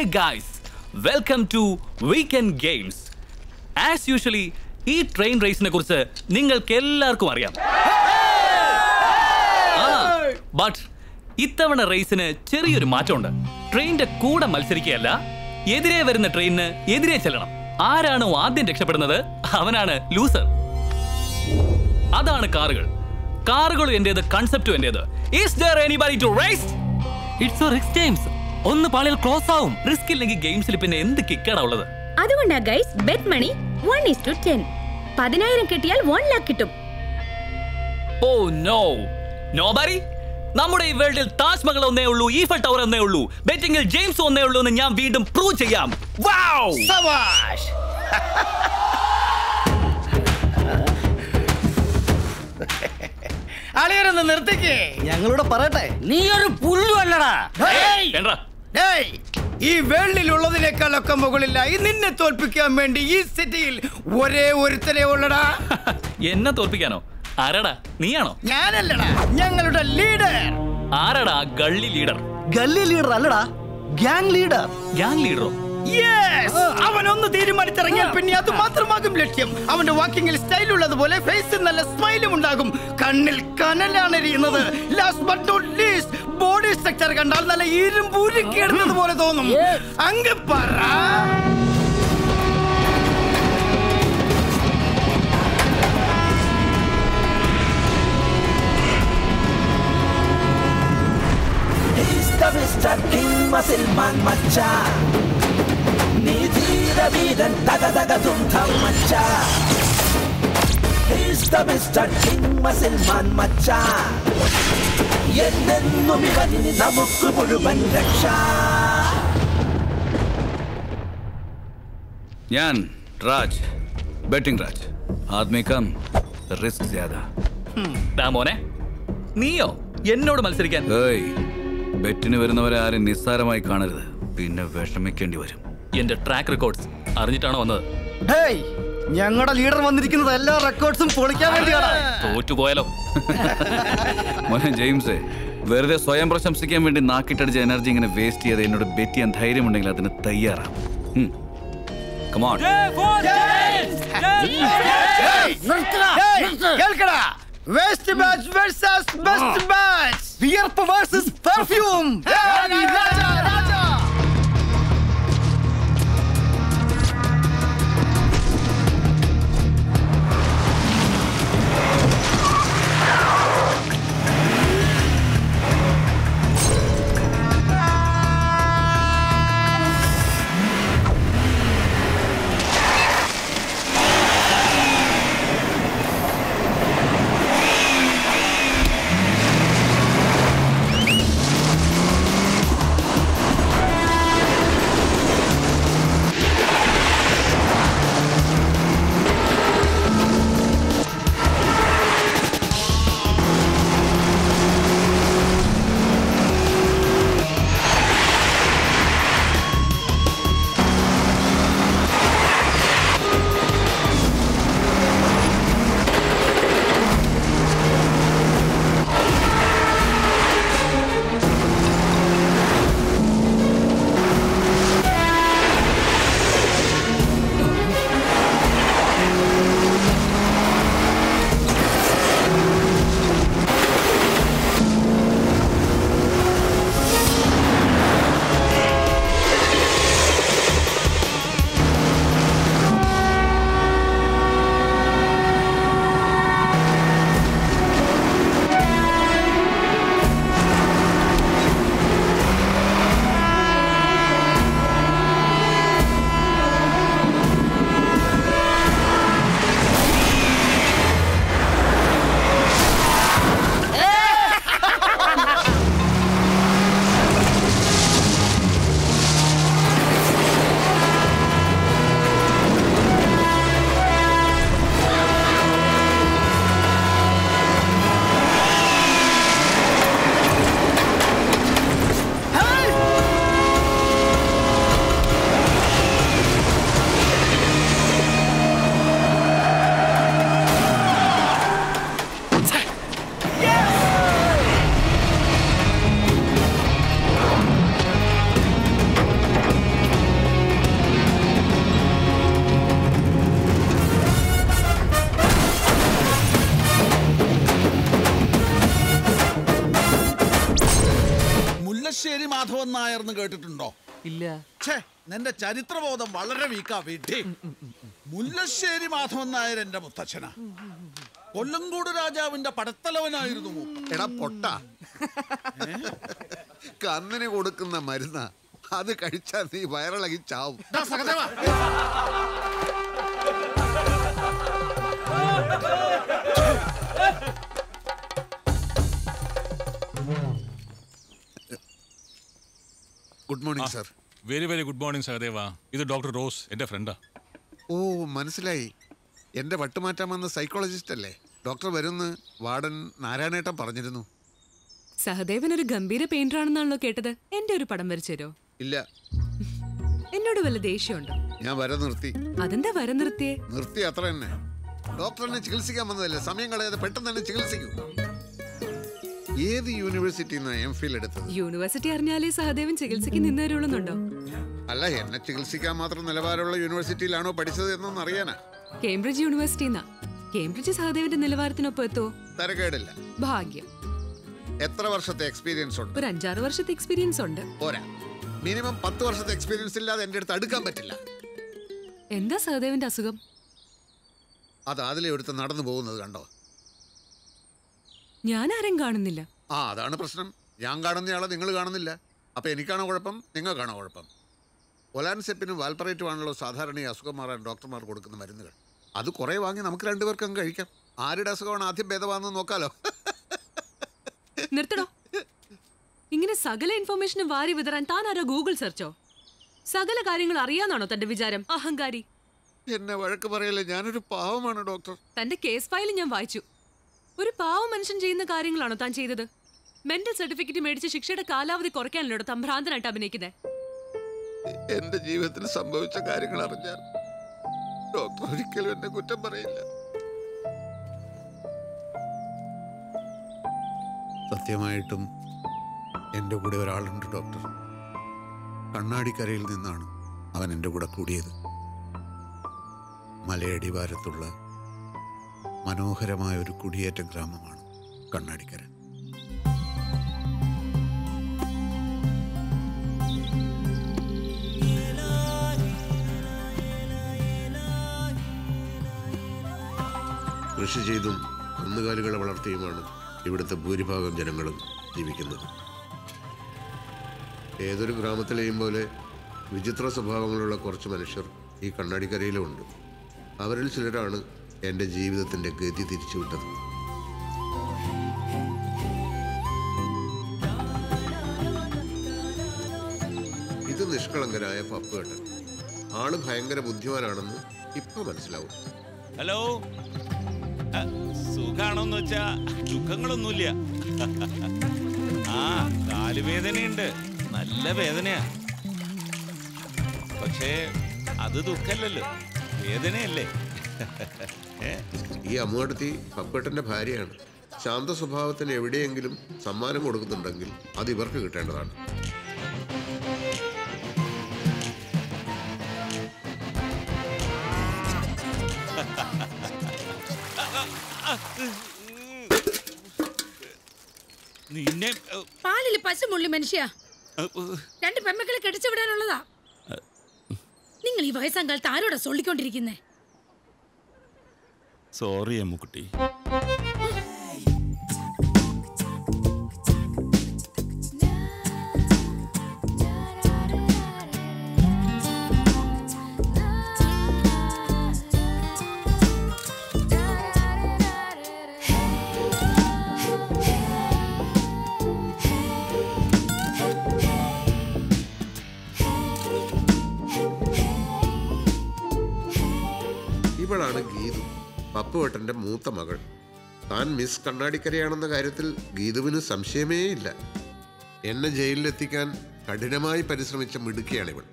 Guys welcome to weekend games as usually ഈ train റേസിനെ കുറിച്ച് നിങ്ങൾക്ക് എല്ലാവർക്കും അറിയാം ബട്ട് ഇത്തവണ റേസിന് ചെറിയൊരു മാറ്റമുണ്ട് ട്രെയിനിന്റെ കൂടെ മത്സരിക്കുകയല്ല എതിരെ വരുന്ന ട്രെയിനിന് എതിരെ ചെല്ലണം ആരാണോ ആദ്യം രക്ഷപ്പെടുന്നത് അവനാണ് ലൂസർ അതാണ് കാറുകൾ കാറുകളും എന്റേത് കൺസെപ്റ്റും എന്റേത് is there anybody to race it's risk games ഒന്ന് പാളിയിൽ ക്ലോസ് ആവും റിസ്ക് ഇല്ലെങ്കിൽ ഗെയിംസിൽ പിന്നെ എന്ത് കിക്കാടാ ഉള്ളത് അതുകൊണ്ടാ guys bet money one is two ten പതിനായിരം കിട്ടിയാൽ വൺ ലാക്ക് കിട്ടും ഓ നോ നോബറി നമ്മുടെ ഈ വേൾഡിൽ താജ്മഹൽ ഒന്നേ ഉള്ളൂ ഈഫൽ ടവർ ഒന്നേ ഉള്ളൂ ബെറ്റിംഗിൽ ജെയിംസ് ഒന്നേ ഉള്ളൂ എന്ന് ഞാൻ വീണ്ടും പ്രൂവ് ചെയ്യാം വൗ സവാഷ് അളിയരൊന്ന് നിർത്തിക്കേ ഞങ്ങളോട് പറയട്ടെ നീ ഒരു പുല്ലു അല്ലടാ വേണ്ട ഡേയ്, ഈ വേൾഡിലുള്ളതിനേക്കാളൊക്കെ മുകളിലായി നിന്നെ തോൽപ്പിക്കാൻ വേണ്ടി ഈ സിറ്റിയിൽ ഒരേ ഒരുത്തനെ ഉള്ളടാ എന്നെ തോൽപ്പിക്കാനോ ആരാടാ നീയാണോ ഞാനല്ലടാ ഞങ്ങളുടെ ലീഡർ ആരാടാ ആ ഗള്ളി ലീഡർ ഗല്ലി ലീഡർ അല്ലടാ ഗ്യാങ് ലീഡർ ഗ്യാങ് ലീഡറോ യെസ് അവൻ ഒന്ന് തീരുമാനിച്ചിറങ്ങിയാൽ പിന്നെ അത് മാത്രമാകും ലക്ഷ്യം അവന്റെ വാക്കിങ്ങിൽ സ്റ്റൈൽ ഉള്ളതുപോലെ ഫേസിൽ നല്ല സ്മൈലും ഉണ്ടാകും കണ്ണിൽ കനലാണ് എരിയുന്നത് last but not least body structure കണ്ടാൽ നല്ല ഇരുമ്പ് ഉരുക്കിയെടുത്തത് പോലെ തോന്നും അങ്ങ് പറ മിസ്റ്റർ കിങ് മസിൽ മാൻ മച്ച നീ ധീര വീരൻ തക തക ദുംധം മച്ച മിസ്റ്റർ കിങ് മസിൽ മാൻ മച്ച എന്നെന്നും ഇവനിന് നമുക്ക് മുഴുവൻ രക്ഷ ഞാൻ രാജ് ബെറ്റിംഗ് രാജ് ആദ്മി കം റിസ്ക് ജ്യാദാ ദാ മോനെ നീയോ എന്നോട് മത്സരിക്കാൻ ഏയ് ബെറ്റിന് വരുന്നവരെ ആരും നിസ്സാരമായി കാണരുത് പിന്നെ വിഷമിക്കേണ്ടി വരും എന്റെ ട്രാക്ക് റെക്കോർഡ്സ് അറിഞ്ഞിട്ടാണോ വന്നത് ഹേയ് ഞങ്ങളുടെ ലീഡർ വന്നിരിക്കുന്നത് എല്ലാ റെക്കോർഡ്സും പൊളിക്കാൻ വേണ്ടിയാണ് തോറ്റുപോയാലോ മോനെ ജെയിംസേ വെറുതെ സ്വയം പ്രശംസിക്കാൻ വേണ്ടി നാക്കിട്ടടിച്ച എനർജി ഇങ്ങനെ വേസ്റ്റ് ചെയ്ത് എന്നോട് ബെറ്റ് ചെയ്യാൻ ധൈര്യമുണ്ടെങ്കിൽ അതിന് തയ്യാറാം കമോൺ കേൾക്കടാ west batch versus best batch വിയർപ്പ് വേഴ്സസ് പെർഫ്യൂം രാജ രാജ മുല്ലശ്ശേരി മാധവൻ നായർ എന്ന് കേട്ടിട്ടുണ്ടോ ഇല്ല ഛേ നിന്റെ ചരിത്രബോധം വളരെ വീക്കാ വീട്ടി മുല്ലശ്ശേരി മാധവൻ നായർ എന്റെ മുത്തച്ഛനാ കൊല്ലങ്കോട് രാജാവിന്റെ പടത്തലവനായിരുന്നു മൂപ്പൻ. എടാ പൊട്ട കന്നിന് കൊടുക്കുന്ന മരുന്ന അത് കഴിച്ചാൽ നീ വയറിളകി ചാവും ഡാ Sahadeva. Good morning sir very very good morning Sahadeva ഇത് ഡോക്ടർ റോസ് എൻ്റെ ഫ്രണ്ടാ ഓ മനസ്സിലായി എന്റെ വട്ടുമാറ്റാൻ വന്ന സൈക്കോളജിസ്റ്റ് അല്ലേ ഡോക്ടർ വരുന്ന് വാർഡൻ നാരായണേട്ടൻ പറഞ്ഞിരുന്നു സഹദേവൻ ഒരു ഗംഭീര പെയിന്റർ ആണെന്നാണല്ലോ കേട്ടത് എന്റെ ഒരു പടം വരച്ചു തരോ ഇല്ല എന്നോട് വല്ല ദേഷ്യമുണ്ടോ ഞാൻ വര നിർത്തി അതെന്താ വര നിർത്തിയേ നിർത്തി അത്ര തന്നെ ഡോക്ടറിനെ ചികിത്സിക്കാൻ വന്നതല്ലേ സമയം കളയാതെ പെട്ടെന്ന് തന്നെ ചികിത്സിക്കൂ ഏത് യൂണിവേഴ്സിറ്റിയിൽ നിന്നാണ് എം ഫിൽ എടുത്തത് യൂണിവേഴ്സിറ്റി അറിഞ്ഞാലേ സഹദേവൻ ചികിത്സയ്ക്ക് നിന്ന് തരുള്ളൂന്നുണ്ടോ അല്ല എന്നെ ചികിത്സിക്കാൻ മാത്രം നിലവാരമുള്ള യൂണിവേഴ്സിറ്റിയിലാണോ പഠിച്ചത് എന്നൊന്ന് അറിയാനാ കേംബ്രിഡ്ജ് യൂണിവേഴ്സിറ്റിന്നാ കേംബ്രിഡ്ജ് സഹദേവന്റെ നിലവാരത്തിനൊപ്പം എത്തോ തരക്കേടില്ല ഭാഗ്യം എത്ര വർഷത്തെ എക്സ്പീരിയൻസ് ഉണ്ട് ഒരു അഞ്ചാറ് വർഷത്തെ എക്സ്പീരിയൻസ് ഉണ്ട് പോരാ മിനിമം പത്ത് വർഷത്തെ എക്സ്പീരിയൻസ് ഇല്ലാതെ എൻ്റെ അടുത്ത് അടുക്കാൻ പറ്റില്ല എന്താ സഹദേവന്റെ അസുഖം അത് അതിലെ എടുത്ത് നടന്നു പോകുന്നത് കണ്ടോ ഞാൻ ആരെയും കാണുന്നില്ല ആ അതാണ് പ്രശ്നം ഞാൻ കാണുന്നയാളെ നിങ്ങൾ കാണുന്നില്ല അപ്പൊ എനിക്കാണോ കുഴപ്പം നിങ്ങൾക്കാണോ കുഴപ്പം ഒലാൻസെപ്പിനും വാൽപ്പറേറ്റും ആണല്ലോ സാധാരണ ഈ അസുഖം മാറാൻ ഡോക്ടർമാർ കൊടുക്കുന്ന മരുന്നുകൾ അത് കുറേ വാങ്ങി നമുക്ക് രണ്ടുപേർക്കും അങ്ങ് കഴിക്കാം ആരുടെ അസുഖമാണ് ആദ്യം ഭേദമാണെന്ന് നോക്കാലോ നിർത്തടോ ഇങ്ങനെ സകല ഇൻഫർമേഷനും വാരി വിതറാൻ താൻ ആരോ ഗൂഗിൾ സെർച്ചോ സകല കാര്യങ്ങൾ അറിയാന്നാണോ തന്റെ വിചാരം അഹങ്കാരി എന്നെ വഴക്ക് പറയല്ലേ ഞാനൊരു പാവമാണ് ഡോക്ടർ തന്റെ കേസ് ഫയൽ ഞാൻ വായിച്ചു ഒരു പാവ മനുഷ്യൻ ചെയ്യുന്ന കാര്യങ്ങളാണോ താൻ ചെയ്തത് മെന്റൽ സർട്ടിഫിക്കറ്റ് മേടിച്ച് ശിക്ഷയുടെ കാലാവധി കുറയ്ക്കാനല്ലോ താൻ ഭ്രാന്തനായിട്ട് അഭിനയിക്കുന്നത് എന്റെ ജീവിതത്തിൽ സംഭവിച്ച കാര്യങ്ങൾ അറിഞ്ഞാൽ ഡോക്ടർ ഒരിക്കലും എന്നെ കുറ്റം പറയില്ല സത്യമായിട്ടും എൻ്റെ കൂടെ ഒരാളുണ്ട് ഡോക്ടർ കണ്ണാടിക്കരയിൽ നിന്നാണ് അവൻ എൻ്റെ കൂടെ കൂടിയത് മലയടിവാരത്തുള്ള മനോഹരമായ ഒരു കുടിയേറ്റ ഗ്രാമമാണ് കണ്ണാടിക്കര കൃഷി ചെയ്തും കന്നുകാലികളെ വളർത്തിയുമാണ് ഇവിടുത്തെ ഭൂരിഭാഗം ജനങ്ങളും ജീവിക്കുന്നത് ഏതൊരു ഗ്രാമത്തിലെയും പോലെ വിചിത്ര സ്വഭാവങ്ങളുള്ള കുറച്ച് മനുഷ്യർ ഈ കണ്ണാടിക്കരയിലും ഉണ്ട് അവരിൽ ചിലരാണ് എൻ്റെ ജീവിതത്തിൻ്റെ ഗതി തിരിച്ചുവിട്ടത് ഇത് നിഷ്കളങ്കരായ പപ്പുകേട്ടൻ ആള് ഭയങ്കര ബുദ്ധിമാനാണെന്ന് ഇപ്പൊ മനസ്സിലാവും ഹലോ അ, സുഖാണോന്ന് വെച്ചാ ദുഃഖങ്ങളൊന്നുമില്ല ആ കാലുവേദനയുണ്ട് നല്ല വേദനയാ പക്ഷേ അത് ദുഃഖല്ലല്ലോ വേദനയല്ലേ ഏ? ഈ അമ്മുകടത്തി പപ്പേട്ടന്റെ ഭാര്യയാണ് ശാന്ത സ്വഭാവത്തിന് എവിടെയെങ്കിലും സമ്മാനം കൊടുക്കുന്നുണ്ടെങ്കിൽ അത് ഇവർക്ക് കിട്ടേണ്ടതാണ് നിന്നെ അ, പാലില് പശുമുള്ളി മനുഷ്യ അ, രണ്ട് പെമ്മക്കളെ കെട്ടിച്ചു വിടാനുള്ളതാ നിങ്ങൾ ഈ വയസ്സാം കാലത്ത് ആരോടാ സൊള്ളിക്കൊണ്ടിരിക്കുന്നേ സോറി അമ്മുക്കുട്ടി ഇവളാണ് ഗീതു പപ്പുവേട്ടന്റെ മൂത്ത മകൾ താൻ മിസ് കണ്ണാടിക്കരയാണെന്ന കാര്യത്തിൽ ഗീതുവിന് സംശയമേ ഇല്ല എന്നെ ജയിലിലെത്തിക്കാൻ കഠിനമായി പരിശ്രമിച്ച മിടുക്കിയാണിവൾ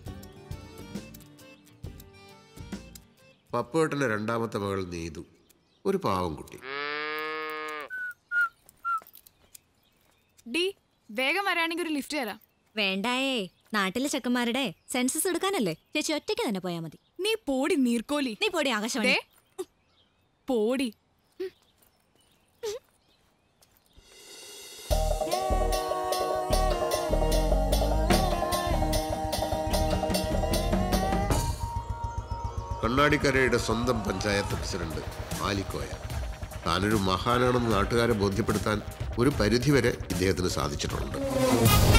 പപ്പുവേട്ടന്റെ രണ്ടാമത്തെ മകൾ നീതു ഒരു പാവം കുട്ടി ഡി വേഗം വരാണെങ്കിൽ ഒരു ലിഫ്റ്റ് തരാം വേണ്ടായേ നാട്ടിലെ ചെക്കന്മാരുടെ സെൻസസ് എടുക്കാനല്ലേ ചേച്ചി ഒറ്റയ്ക്ക് തന്നെ പോയാ മതി നീ പോടി നീർക്കോലി നീ പോടി ആകാശവാണി ദേ, പോടി കണ്ണാടിക്കരയുടെ സ്വന്തം പഞ്ചായത്ത് പ്രസിഡന്റ് ആലിക്കോയ താനൊരു മഹാനാണെന്ന് നാട്ടുകാരെ ബോധ്യപ്പെടുത്താൻ ഒരു പരിധിവരെ ഇദ്ദേഹത്തിന് സാധിച്ചിട്ടുണ്ട്